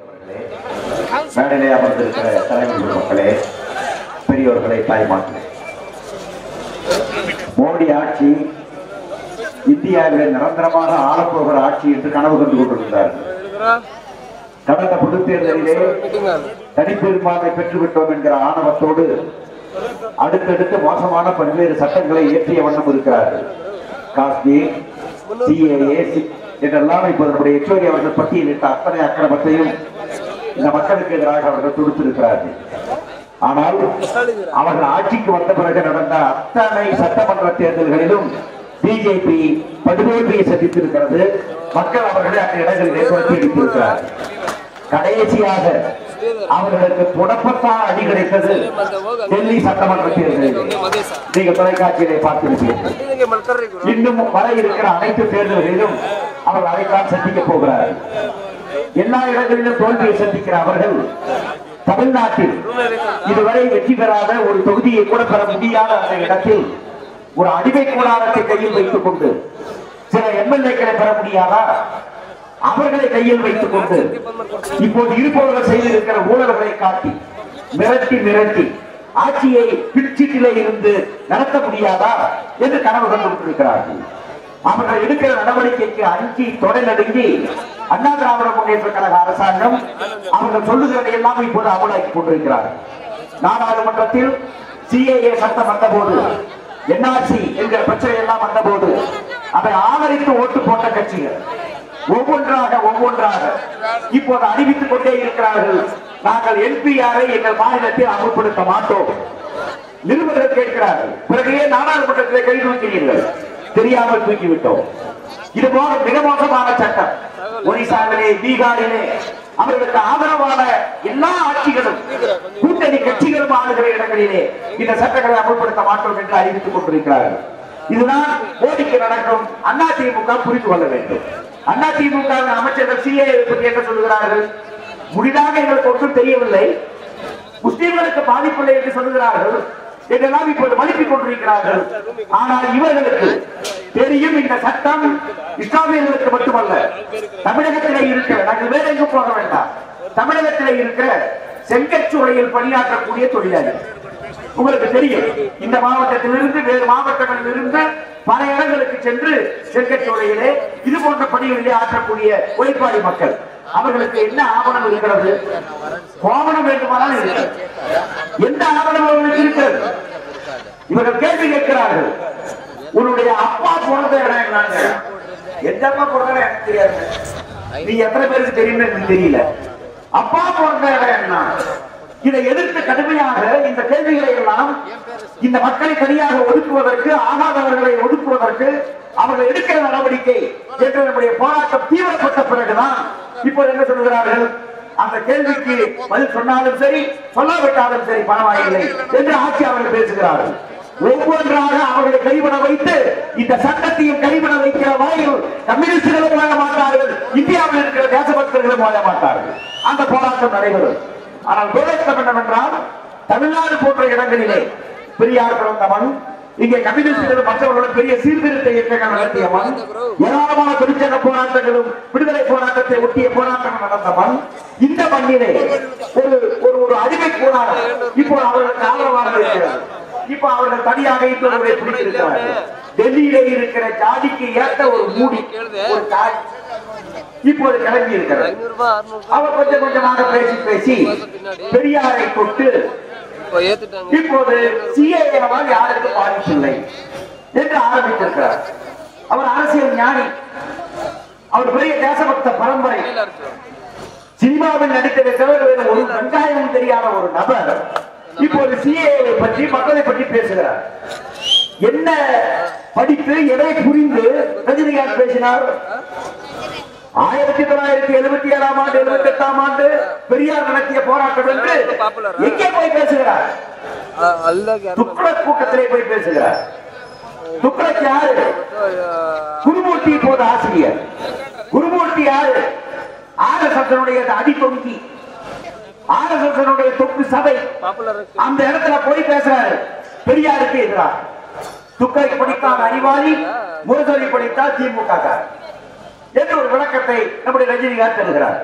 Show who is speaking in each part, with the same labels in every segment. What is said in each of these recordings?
Speaker 1: மேடையிலே அமர்ந்திருக்கிற தலைவர்கள் மக்களே பெரியோர்களே தாய்மார்களே மோடி ஆட்சி இந்தியாவிலே நிரந்தரமாக ஆளப்போகிற ஆட்சி என்று கனவு கண்டு கொண்டிருந்தார்கள் கடந்த பொதுத் தேர்தலிலே தனிப்பெரும்பான்மை பெற்றுவிட்டோம் என்கிற ஆணவத்தோடு அடுத்தடுத்து மோசமான பல்வேறு சட்டங்களை இயற்றிய வண்ணம் இருக்கிறார்கள் காஷ்மீர் சிஏஏ என்றெல்லாம் இப்போது நம்முடைய யெச்சூரி அவர்கள் பட்டியலிட்ட அத்தனை அக்கிரமத்தையும் இந்த மக்களுக்கு எதிராக அவர்கள் தொடுத்திருக்கிறார்கள் ஆனால் அவர்கள் ஆட்சிக்கு வந்த பிறகு நடந்த அத்தனை சட்டமன்ற தேர்தல்களிலும் பிஜேபி படுதோல்வியை சந்தித்திருக்கிறது மக்கள் அவர்களை அந்த இடங்களிலே துரத்தி அடித்திருக்கிறார்கள் கடைசியாக அவர்களுக்கு புடப்பத்தான் அடி கிடைத்தது டெல்லி சட்டமன்ற தேர்தலில் நீங்க தொலைக்காட்சியிலே பார்த்திருப்பீர்கள் இன்னும் வர இருக்கிற அனைத்து தேர்தல்களிலும் அவர்கள் அதைத்தான் சந்திக்க போகிறார்கள் எல்லா இடங்களிலும் தோல்வியை சந்திக்கிற அவர்கள் தமிழ்நாட்டில் இதுவரை வெற்றி பெறாத ஒரு தொகுதியை கூட பெற முடியாத அந்த இடத்தில் ஒரு அடிமை கூடாரத்தை கையில் வைத்துக் கொண்டு சில எம்எல்ஏக்களை பெற முடியாதா அவர்களை கையில் வைத்துக் கொண்டு இப்போது இருப்பவர்கள் செய்திருக்கிற ஊழல்களை காட்டி மிரட்டி மிரட்டி ஆட்சியை பிடிச்சீட்டிலே இருந்து நடத்த முடியாதா என்று கனவு கண்டு கொண்டிருக்கிறார்கள் அவர்கள் எடுக்கிற நடவடிக்கைக்கு அஞ்சி தொடை நடுங்கி அண்ணா திராவிட முன்னேற்ற கழக அரசாங்கம் அவர்கள் சொல்லுகிறதை எல்லாம் இப்போது அமலாக்கி கொண்டிருக்கிறார்கள் நாடாளுமன்றத்தில் சிஏஏ சட்டம் வந்தபோது என்ஆர்சி என்கிற பிரச்சனை எல்லாம் வந்தபோது அதை ஆதரித்து ஓட்டு போட்ட கட்சிகள் ஒவ்வொன்றாக ஒவ்வொன்றாக இப்போது அறிவித்துக் கொண்டே இருக்கிறார்கள் நாங்கள் என்பிஆரை எங்கள் மாநிலத்தில் அமல்படுத்த மாட்டோம் நிருபர்கள் கேட்கிறார்கள் பிறகு ஏன் நாடாளுமன்றத்தில் கை தூக்கிறீர்கள் தெரியாமல் தூக்கிவிட்டோம் இது போல மிக மோசமான சட்டம் ஒரிசாவிலே பீகாரிலே அவர்களுக்கு ஆதரவான எல்லா ஆட்சிகளும் கூட்டணி கட்சிகளும் ஆளுகிற இடங்களிலே இந்த சட்டங்களை அமல்படுத்த மாட்டோம் என்று அறிவித்துக் கொண்டிருக்கிறார்கள் இதுதான் மோடிக்கு நடக்கும் அதிமுக புரிந்து கொள்ள வேண்டும் அதிமுக அமைச்சர்கள் சிஏ பற்றி என்ன சொல்லுகிறார்கள் முடிதாக எங்களுக்கு ஒன்றும் தெரியவில்லை முஸ்லிம்களுக்கு பாதிப்பில்லை என்று சொல்லுகிறார்கள் என்றெல்லாம் இப்போது மதிப்பிக் கொண்டிருக்கிறார்கள் ஆனால் இவர்களுக்கு தெரியும் இந்த சட்டம் இஸ்லாமியர்களுக்கு மட்டுமல்ல தமிழகத்திலே இருக்கிற நாங்கள் வேற எங்கும் போக வேண்டாம் தமிழகத்திலே இருக்கிற செங்கச்சூளையில் பணியாற்றக்கூடிய தொழிலாளி உங்களுக்கு தெரியும் இந்த மாவட்டத்திலிருந்து வேறு மாவட்டங்களில் இருந்து பல இடங்களுக்கு சென்று செங்கச்சூளையிலே இது போன்ற பணிகளிலே ஆற்றக்கூடிய உழைப்பாளி மக்கள் அவர்களுக்கு என்ன ஆவணம் இருக்கிறது கோவணம் வேண்டுமானால் இருக்கிறது எந்த ஆவணம் அவர்களுக்கு இருக்கிறது இவர்கள் கேள்வி கேட்கிறார்கள் உன்னுடைய அப்பா பிறந்த இடம் என்னங்க எந்த அப்பா பிறந்த இடம் எனக்கு தெரியாது நீ எத்தனை பேருக்கு தெரியும்னு எனக்கு தெரியல அப்பா பிறந்த இடம் என்ன இதை எதிர்த்து கடுமையாக இந்த கேள்விகளை எல்லாம் இந்த மக்களை தனியாக ஒதுக்குவதற்கு ஆகாதவர்களை ஒதுக்குவதற்கு அவர்கள் எடுக்கிற நடவடிக்கை என்று நம்முடைய போராட்டம் தீவிரப்பட்ட பிறகுதான் இப்போது என்ன சொல்கிறார்கள் அந்த கேள்விக்கு பதில் சொன்னாலும் சரி சொல்லாவிட்டாலும் சரி பரவாயில்லை என்று ஆட்சி அவர்கள் பேசுகிறார்கள் ஒவ்வொன்றாக அவர்களை கைவிட வைத்து இந்த சட்டத்தையும் கைவிட வைக்கிற வகையில் கம்யூனிஸ்டுகளும் வாழ மாட்டார்கள் இந்தியாவில் இருக்கிற தேசபக்தர்களும் வாழ மாட்டார்கள் அந்த போராட்டம் நடைபெறும் ஆனால் துரதிருஷ்டம் என்னவென்றால் தமிழ்நாடு போன்ற இடங்களிலே பெரியார் பிறந்த மண் இங்கே கம்யூனிஸ்டுகளும் மற்றவர்களும் பெரிய சீர்திருத்த இயக்கங்கள் நடத்திய மண் ஏராளமான தொழிற்சங்க போராட்டங்களும் விடுதலை போராட்டத்தை ஒட்டிய போராட்டங்கள் நடந்த மண் இந்த மண்ணிலே ஒரு ஒரு ஒரு அடிமை கூடாரம் இப்போ அவர்களுக்கு ஆதரவாக இருக்கிறது இப்போ அவர்கள் தனியாக இந்துவர்களை பிடித்திருக்கிறார்கள் டெல்லியிலே இருக்கிற ஜாதிக்கு ஏற்ற ஒரு மூடி ஒரு ஜாதி இப்போது கிளம்பி இருக்கிறது அவர் கொஞ்சம் கொஞ்சமாக பேசி பேசி பெரியாரை தொட்டு இப்போது சிஏஏவால் யாருக்கு பாதிப்பில்லை என்று ஆரம்பித்திருக்கிறார் அவர் அரசியல் ஞானி அவர் பெரிய தேசபக்த பரம்பரை சினிமாவில் நடித்ததை தவிர வேறு ஒரு வெங்காயம் தெரியாத ஒரு நபர் இப்போது சிஏஏ பற்றி மக்களை பற்றி பேசுகிறார் என்ன படித்து எதை புரிந்து ரஜினிகாந்த் பேசினார் ஆயிரத்தி தொள்ளாயிரத்தி எழுபத்தி ஏழாம் ஆண்டு எழுபத்தி எட்டாம் ஆண்டு பெரியார் நடத்திய போராட்டம் என்று எங்கே போய் பேசுகிறார் துக்ளக் கூட்டத்திலே போய் பேசுகிறார் துக்ளக் யாரு குருமூர்த்தி இப்போது ஆசிரியர் குருமூர்த்தி யாரு ஆர்எஸ்எஸ்னுடைய அடி தொங்கி ஆர்எஸ்எஸ்னுடைய தொக்கு சபை அந்த இடத்துல போய் பேசுறாரு பெரியாருக்கு எதிராக துக்கை படித்தான் அறிவாளி முரசொலி படித்தால் திமுக காரர் என்று ஒரு விளக்கத்தை நம்முடைய ரஜினிகாந்த் தருகிறார்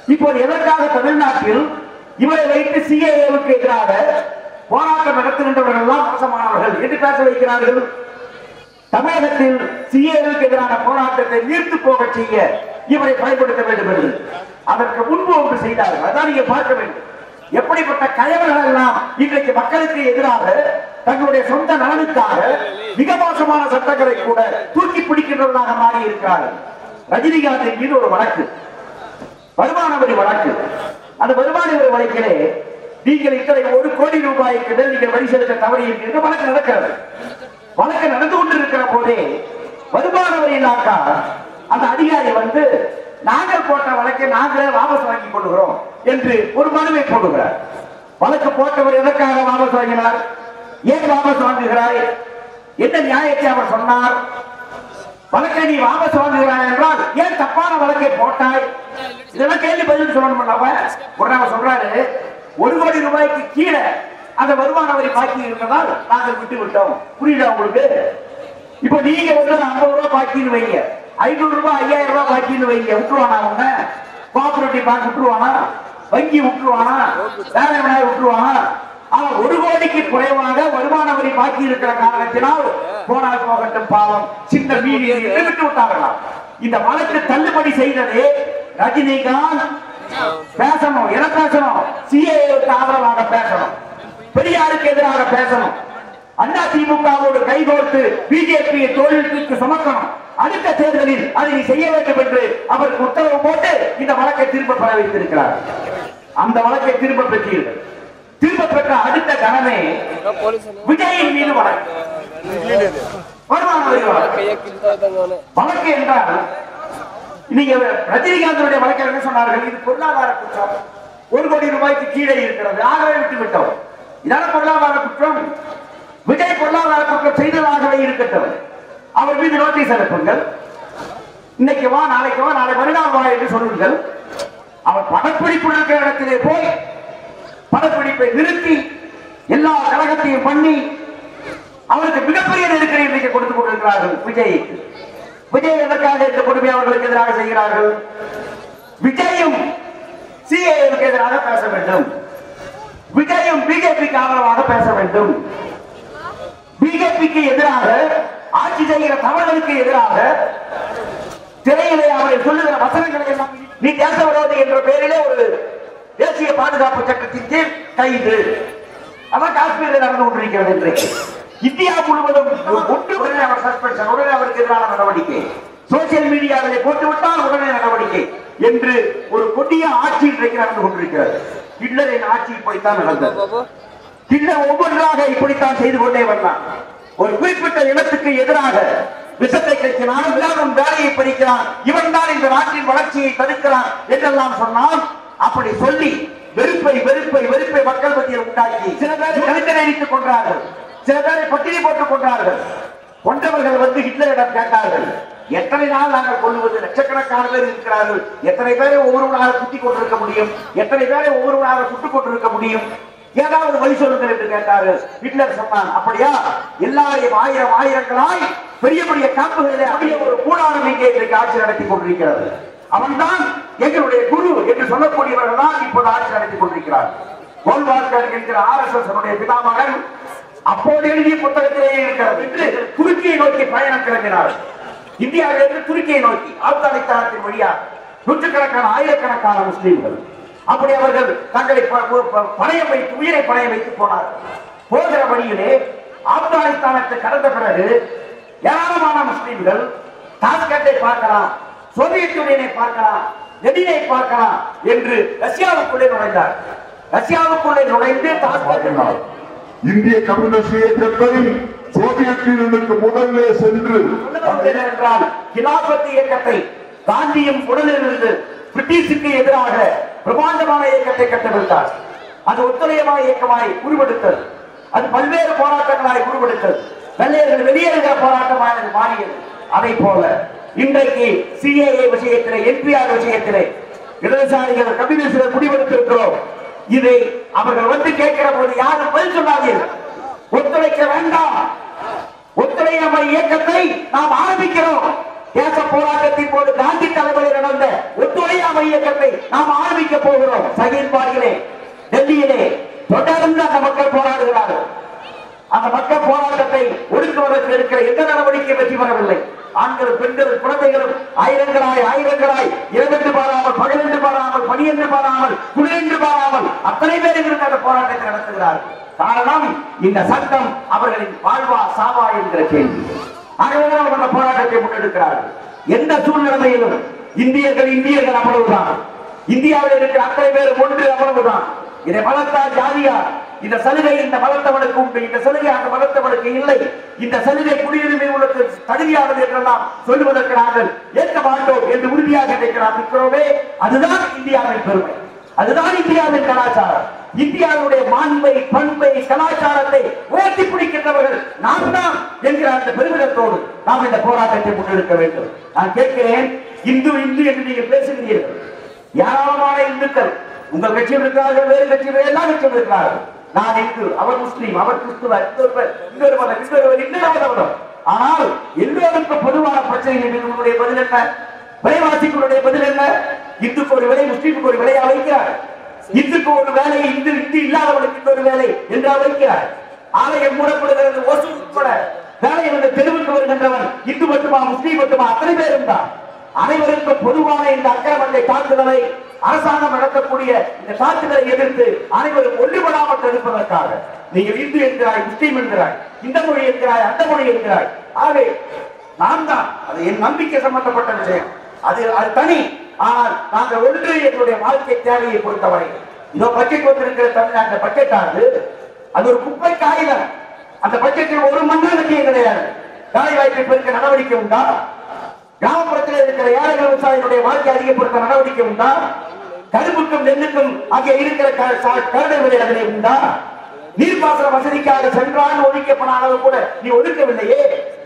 Speaker 1: இப்போது எதற்காக தமிழ்நாட்டில் இவரை வைத்து சிஏஏவுக்கு எதிராக போராட்டம் நடத்துகின்றவர்கள் எல்லாம் மோசமானவர்கள் என்று பேச வைக்கிறார்கள் தமிழகத்தில் சிஏவுக்கு எதிரான போராட்டத்தை நீர்த்து போக செய்ய இவரை பயன்படுத்த வேண்டும் என்று அதற்கு முன்பு ஒன்று செய்தார்கள் அதான் நீங்க பார்க்க வேண்டும் எப்படிப்பட்ட கயவர்கள் எல்லாம் இன்றைக்கு மக்களுக்கு எதிராக தங்களுடைய சொந்த நலனுக்காக மிக மோசமான சட்டங்களை கூட தூக்கி பிடிக்கின்றவர்களாக மாறி இருக்கிறார்கள் ரஜினிகாந்தின் மீது ஒரு வழக்கு வருமான வரி வழக்கு அந்த வருமான வரி வழக்கிலே நீங்கள் இத்தனை ஒரு கோடி ரூபாய்க்கு மேல் நீங்கள் வரி செலுத்த தவறி இருக்கிற வழக்கு நடக்கிறது வழக்கு நடந்து கொண்டிருக்கிற போதே வருமான வரி இலாக்கா அந்த அதிகாரி வந்து நாங்கள் போட்ட வழக்கை நாங்களே வாபஸ் வாங்கிக் கொள்கிறோம் என்று ஒரு மனுவை போடுகிறார் வழக்கு போட்டவர் எதற்காக வாபஸ் வாங்கினார் ஏன் வாபஸ் வாங்குகிறாய் என்ன நியாயத்தை அவர் சொன்னார் வழக்கை நீ வாபஸ் வாங்குகிறாய் என்றால் ஏன் தப்பான வழக்கை போட்டாய் இதெல்லாம் கேள்வி பதில் சொல்லணும் அவன் உடனே அவன் சொல்றாரு ஒரு கோடி ரூபாய்க்கு கீழே அந்த வருமான வரி பாக்கி இருந்ததால் நாங்கள் விட்டு விட்டோம் புரியுதா உங்களுக்கு இப்போ நீங்க வந்து ஐம்பது ரூபாய் பாக்கின்னு வைங்க ஐநூறு ரூபாய் ஐயாயிரம் ரூபாய் பாக்கின்னு வைங்க விட்டுருவானா அவங்க கோஆபரேட்டிவ் பேங்க் விட்டுருவானா வங்கி விட்டுருவானா வேற எவனாவது விட்டுருவானா அவன் ஒரு கோடிக்கு குறைவாக வருமான வரி பாக்கி இருக்கிற காரணத்தினால் போனால் போகட்டும் பாவம் சின்ன மீறி விட்டு விட்டார்களாம் இந்த வழக்கு தள்ளுபடி செய்தது ரஜினிகாந்த் பேசணும் என பேசணும் சிஏவுக்கு ஆதரவாக பேசணும் பெரியாருக்கு எதிராக பேசணும் அண்ணா திமுகவோடு கைகோர்த்து பிஜேபியை தோல்விக்கு சுமக்கணும் அடுத்த தேர்தலில் அதை நீ செய்ய வேண்டும் என்று அவருக்கு உத்தரவு போட்டு இந்த வழக்கை திரும்ப பெற வைத்திருக்கிறார் அந்த வழக்கை திரும்ப பெற்றீர்கள் திரும்ப பெற்ற அடுத்த கணமே விஜயின் மீது வழக்கு வருமான வரி வழக்கு வழக்கு என்றால் நீங்க ரஜினிகாந்தனுடைய வழக்கில் என்ன சொன்னார்கள் இது பொருளாதார குற்றம் ஒரு கோடி ரூபாய்க்கு கீழே இருக்கிறது ஆகவே விட்டு விட்டோம் இதான பொருளாதார குற்றம் விஜய் பொருளாதார குற்றம் செய்ததாகவே இருக்கட்டும் அவர் மீது நோட்டீஸ் அனுப்புங்கள் இன்னைக்கு வா நாளைக்கு வா நாளை மறுநாள் வா என்று சொல்லுங்கள் அவர் படப்பிடிப்பு இருக்கிற இடத்திலே போய் படப்பிடிப்பை நிறுத்தி எல்லா கழகத்தையும் பண்ணி அவருக்கு மிகப்பெரிய நெருக்கடி இன்றைக்கு கொடுத்து கொண்டிருக்கிறார்கள் விஜய் விஜய் எதற்காக இந்த கொடுமை அவர்களுக்கு எதிராக செய்கிறார்கள் விஜயும் சிஏவுக்கு எதிராக பேச வேண்டும் விஜயும் பிஜேபிக்கு ஆதரவாக பேச வேண்டும் பிஜேபிக்கு எதிராக ஆட்சி செய்கிற தமிழர்களுக்கு எதிராக திரையிலே அவரை சொல்லுகிற வசனங்களை எல்லாம் நீ தேச விரோதி என்ற பெயரிலே ஒரு தேசிய பாதுகாப்பு சட்டத்தின் கீழ் கைது அதான் காஷ்மீரில் நடந்து கொண்டிருக்கிறது இன்றைக்கு இந்தியா முழுவதும் ஒன்று உடனே அவர் சஸ்பென்ஷன் உடனே அவருக்கு எதிரான நடவடிக்கை சோசியல் மீடியாவிலே போட்டுவிட்டால் உடனே நடவடிக்கை என்று ஒரு கொடிய ஆட்சி இன்றைக்கு நடந்து கொண்டிருக்கிறது ஹிட்லரின் ஆட்சி இப்படித்தான் நடந்தது ஹிட்லர் ஒவ்வொன்றாக இப்படித்தான் செய்து கொண்டே வந்தான் ஒரு குறிப்பிட்ட இனத்துக்கு எதிராக விஷத்தை கட்சினான் விழாவின் வேலையை பறிக்கிறான் இவன் தான் இந்த நாட்டின் வளர்ச்சியை தடுக்கிறான் என்றெல்லாம் சொன்னால் அப்படி சொல்லி வெறுப்பை வெறுப்பை வெறுப்பை மக்கள் மத்தியில் உண்டாக்கி சில பேரை கழுத்தரை அடித்துக் கொண்டார்கள் சில பேரை பட்டினி போட்டுக் கொண்டார்கள் கொண்டவர்கள் வந்து ஹிட்லரிடம் கேட்டார்கள் எத்தனை நாள் நாங்கள் கொள்ளுவது லட்சக்கணக்கான பேர் இருக்கிறார்கள் எத்தனை பேரை ஒவ்வொருவராக குத்தி கொண்டிருக்க முடியும் எத்தனை பேரை ஒவ்வொருவராக சுட்டுக் கொண்டிருக்க முடியும் ஏதாவது வழி சொல்லுங்கள் என்று கேட்டார்கள் ஹிட்லர் சொன்னான் அப்படியா எல்லாரையும் ஆயிரம் ஆயிரங்களாய் பெரிய பெரிய காப்புகளிலே அப்படியே ஒரு கூடாரம் இங்கே இன்றைக்கு ஆட்சி நடத்தி கொண்டிருக்கிறது அவன்தான் எங்களுடைய குரு என்று சொல்லக்கூடியவர்கள் தான் இப்போது ஆட்சி நடத்தி கொண்டிருக்கிறார் கோல்வால்கர் என்கிற ஆர் எஸ் எஸ் பிதாமகன் அப்போது எழுதிய புத்தகத்திலேயே இருக்கிறது என்று துருக்கியை நோக்கி பயணம் கிளம்பினார் இந்தியாவிலிருந்து துருக்கியை நோக்கி ஆப்கானிஸ்தானத்தின் வழியா நூற்றுக்கணக்கான ஆயிரக்கணக்கான முஸ்லீம்கள் அப்படி அவர்கள் தங்களை ப- ப- ப- பணயம் வைத்து உயிரை பணயம் வைத்து போனார் போகிற வழியிலே ஆப்கானிஸ்தானத்தை கடந்த பிறகு ஏராளமான முஸ்லீம்கள் தாஸ்கட்டை பார்க்கலாம் சோவியத் யூனியனை பார்க்கலாம் லெனினை பார்க்கலாம் என்று ரஷ்யாவுக்குள்ளே நுழைந்தார் ரஷ்யாவுக்குள்ளே நுழைந்து தாஸ்கட்
Speaker 2: இந்திய கம்யூனிஸ்ட் இயக்கத்தை சோவியத் யூனியனுக்கு முதல்லே சென்று
Speaker 1: சொல்லுவது என்னவென்றால் கிலாபத் இயக்கத்தை காந்தியும் உடனிருந்து பிரிட்டிஷுக்கு எதிராக பிரமாண்டமான இயக்கத்தை கட்டவிழ்த்தார் அது ஒத்துழையமான இயக்கமாய் உருவெடுத்தது அது பல்வேறு போராட்டங்களாய் உருவெடுத்தது வெள்ளையர்கள் வெளியேறுகிற போராட்டமாக அது மாறியது அதை போல இன்றைக்கு சிஏஏ விஷயத்திலே என்பிஆர் விஷயத்திலே இடதுசாரிகள் கம்யூனிஸ்டுகள் முடிவெடுத்திருக்கிறோம் இதை அவர்கள் வந்து கேட்கிற போது யாரும் பதில் சொல்லாதீர்கள் ஒத்துழைக்க வேண்டாம் ஒத்துழையாமை இயக்கத்தை நாம் ஆரம்பிக்கிறோம் தேச போராட்டத்தின் போது காந்தி தலைமையில் நடந்த ஒத்துழையாமை இயக்கத்தை நாம் ஆரம்பிக்க போகிறோம் சகின்பார்களே டெல்லியிலே தொடர்ந்து அந்த மக்கள் போராடுகிறார்கள் அந்த மக்கள் போராட்டத்தை ஒடுக்குவதற்கு எடுக்கிற எந்த நடவடிக்கை வெற்றி பெறவில்லை ஆண்கள் பெண்கள் குழந்தைகளும் ஆயிரங்களாய் ஆயிரங்களாய் இரவென்று பாராமல் பகலென்று பாராமல் பனியென்று பாராமல் குளிரென்று பாராமல் அத்தனை பேர் இருந்து அந்த போராட்டத்தை நடத்துகிறார்கள் காரணம் இந்த சட்டம் அவர்களின் வாழ்வா சாவா என்கிற கேள்வி ஆகவே அவர் அந்த போராட்டத்தை முன்னெடுக்கிறார்கள் எந்த சூழ்நிலையிலும் இந்தியர்கள் இந்தியர்கள் அவ்வளவுதான் இந்தியாவில் இருக்கிற அத்தனை பேர் ஒன்று அவ்வளவுதான் இதை மதத்தால் ஜாதியார் இந்த சலுகை இந்த மதத்தவனுக்கு உண்டு இந்த சலுகை அந்த மதத்தவனுக்கு இல்லை இந்த சலுகை குடியுரிமை உள்ளது தகுதியானது என்றெல்லாம் சொல்லுவதற்கு நாங்கள் ஏற்க மாட்டோம் என்று உறுதியாக நினைக்கிறார் இருக்கிறோமே அதுதான் இந்தியாவின் பெருமை அதுதான் இந்தியாவின் கலாச்சாரம் இந்தியாவுடைய மாண்பை பண்பை கலாச்சாரத்தை உயர்த்தி பிடிக்கின்றவர்கள் நாம் தான் என்கிற அந்த பெருமிதத்தோடு நாம் இந்த போராட்டத்தை முன்னெடுக்க வேண்டும் நான் கேட்கிறேன் இந்து இந்து என்று நீங்கள் பேசுகிறீர்கள் ஏராளமான இந்துக்கள் உங்கள் கட்சியில் இருக்கிறார்கள் வேறு கட்சியில் எல்லா கட்சியும் இருக்கிறார்கள் நான் இந்து அவர் முஸ்லீம் அவர் கிறிஸ்துவர் இன்னொருவர் இன்னொரு மதம் இன்னொருவர் இன்னொரு மதம் ஆனால் எல்லோருக்கும் பொதுவான பிரச்சனைகள் மீது உங்களுடைய பதில் என்ன விலைவாசிகளுடைய பதில் என்ன இந்துக்கு ஒரு விலை முஸ்லீமுக்கு ஒரு விலையா வைக்கிறார் இந்துக்கு ஒரு வேலை இந்து இந்து இல்லாதவனுக்கு இன்னொரு வேலை என்றா வைக்கிறார் ஆலயம் மூடப்படுகிறது ஓசு உட்பட வேலை என்ற தெருவுக்கு வருகின்றவன் இந்து மட்டுமா முஸ்லீம் மட்டுமா அத்தனை பேரும் தான் அனைவருக்கும் பொதுவான இந்த அக்கிரமத்தை தாக்குதலை அரசாங்கம் நடத்தக்கூடிய இந்த தாக்குதலை எதிர்த்து அனைவரும் ஒன்றுபடாமல் தடுப்பதற்காக நீங்கள் இந்து என்கிறாய் முஸ்லீம் என்கிறாய் இந்த மொழி என்கிறாய் அந்த மொழி என்கிறாய் ஆகவே நான் தான் அது என் நம்பிக்கை சம்பந்தப்பட்ட விஷயம் அது அது தனி ஆனால் நாங்கள் ஒன்று எங்களுடைய வாழ்க்கை தேவையை பொறுத்தவரை இதோ பட்ஜெட் வந்திருக்கிற தமிழ்நாட்டு பட்ஜெட் ஆனது அது ஒரு குப்பை காகிதம் அந்த பட்ஜெட்டில் ஒரு மண்ணாலட்சியம் கிடையாது வேலை வாய்ப்பை பெருக்க நடவடிக்கை உண்டா கிராமப்புறத்தில் இருக்கிற ஏழைகள் விவசாயிகளுடைய வாழ்க்கை அதிகப்படுத்த நடவடிக்கை உண்டா கரும்புக்கும் நெல்லுக்கும் அங்கே இருக்கிற க- ச- கருணை விலை அதிலே உண்டா நீர்ப்பாசன வசதிக்காக சென்றாண்டு ஒதுக்கப்பட அளவு கூட நீ ஒதுக்கவில்லையே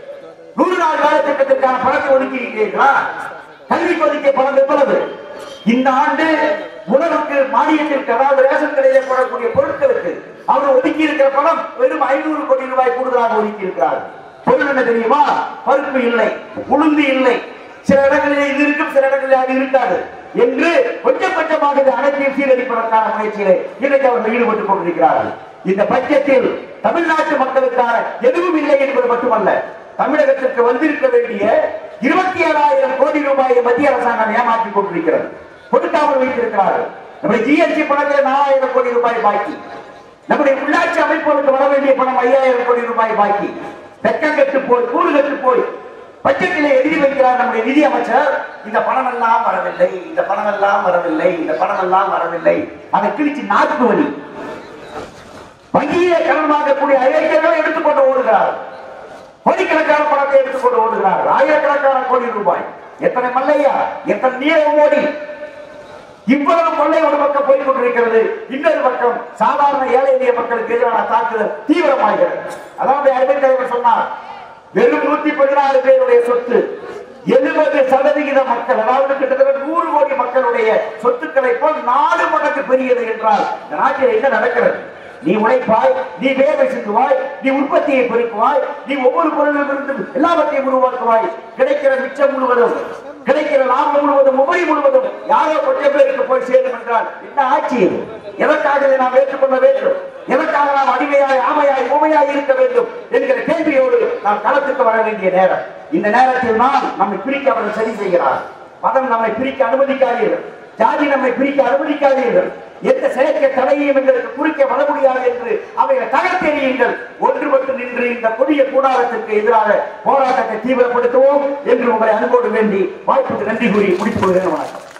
Speaker 1: நூறு நாள் கால திட்டத்திற்கான பணத்தை ஒதுக்கி இருக்கிறீர்களா கல்விக்கு ஒதுக்கிய பணம் எவ்வளவு இந்த ஆண்டு உணவுக்கு மானியத்திற்கு அதாவது ரேஷன் கடையில் போடக்கூடிய பொருட்களுக்கு அவர் ஒதுக்கி இருக்கிற பணம் வெறும் ஐநூறு கோடி ரூபாய் கூடுதலாக ஒதுக்கி இருக்கிறார் பொருள் என்ன தெரியுமா பருப்பு இல்லை உளுந்து இல்லை சில இடங்களில் இது இருக்கும் சில இடங்களில் அது இருக்காது என்று கொஞ்சம் கொஞ்சமாக இது அனைத்தையும் சீரழிப்பதற்கான முயற்சியிலே இன்றைக்கு அவர்கள் ஈடுபட்டுக் கொண்டிருக்கிறார்கள் இந்த பட்ஜெட்டில் தமிழ்நாட்டு மக்களுக்கான எதுவும் இல்லை என்பது மட்டுமல்ல தமிழகத்திற்கு வந்திருக்க வேண்டிய இருபத்தி ஏழாயிரம் கோடி ரூபாயை மத்திய அரசாங்கம் ஏமாற்றிக் கொண்டிருக்கிறது கொடுக்காமல் வைத்திருக்கிறார்கள் நம்முடைய ஜிஎஸ்டி பணத்தில் நாலாயிரம் கோடி ரூபாய் பாக்கி நம்முடைய உள்ளாட்சி அமைப்புகளுக்கு வர வேண்டிய பணம் ஐயாயிரம் கோடி ரூபாய் பாக்கி வெக்கம் கட்டு போய் கூறு கட்டு போய் பட்ஜெட்டில் எழுதி வைக்கிறார் நம்முடைய நிதி அமைச்சர் இந்த பணம் எல்லாம் வரவில்லை இந்த பணம் எல்லாம் வரவில்லை இந்த பணம் எல்லாம் வரவில்லை அதை கிழிச்சு நாக்கு வலி வங்கியிலே கடன் வாங்கக்கூடிய ஐயாயிரம் எடுத்துக்கொண்டு ஓடுகிறார் கோடிக்கணக்கான பணத்தை எடுத்துக்கொண்டு ஓடுகிறார் ஆயிரக்கணக்கான கோடி ரூபாய் எத்தனை மல்லையா எத்தனை நீர மோடி இவ்வளவு கொள்ளை ஒரு பக்கம் போய் கொண்டிருக்கிறது இன்னொரு பக்கம் சாதாரண ஏழை எளிய மக்களுக்கு எதிரான தாக்குதல் தீவிரமாகிறது அதாவது அருமை தலைவர் சொன்னார் வெறும் நூத்தி பதினாறு பேருடைய சொத்து எழுபது சதவிகித மக்கள் அதாவது கிட்டத்தட்ட நூறு கோடி மக்களுடைய சொத்துக்களை போல் நாலு மடங்கு பெரியது என்றால் இந்த நாட்டில் என்ன நடக்கிறது நீ உழைப்பாய் நீ வேலை சிந்துவாய் நீ உற்பத்தியை பெருக்குவாய் நீ ஒவ்வொரு பொருளிலிருந்தும் எல்லாவற்றையும் உருவாக்குவாய் கிடைக்கிற மிச்சம் முழுவதும் கிடைக்கிற லாபம் முழுவதும் உபரி முழுவதும் யாரோ கொஞ்சம் பேருக்கு போய் சேரும் என்றால் என்ன ஆட்சி இது எதற்காக இதை நாம் ஏற்றுக்கொள்ள வேண்டும் எதற்காக நாம் அடிமையாய் ஆமையாய் ஊமையாய் இருக்க வேண்டும் என்கிற கேள்வியோடு நாம் களத்துக்கு வர வேண்டிய நேரம் இந்த நேரத்தில் தான் நம்மை பிரிக்க அவர்கள் சரி செய்கிறார் மதம் நம்மை பிரிக்க அனுமதிக்காதீர்கள் ஜாதி நம்மை பிரிக்க அனுமதிக்காதீர்கள் எந்த செயற்கை தடையையும் எங்களுக்கு குறிக்க வர முடியாது என்று அவைகளை தகர்த்தெறியுங்கள் ஒன்றுபட்டு நின்று இந்த கொடிய கூடாரத்திற்கு எதிராக போராட்டத்தை தீவிரப்படுத்துவோம் என்று உங்களை அன்போடு வேண்டி வாய்ப்புக்கு நன்றி கூறி முடித்துக் கொள்கிறேன் வணக்கம்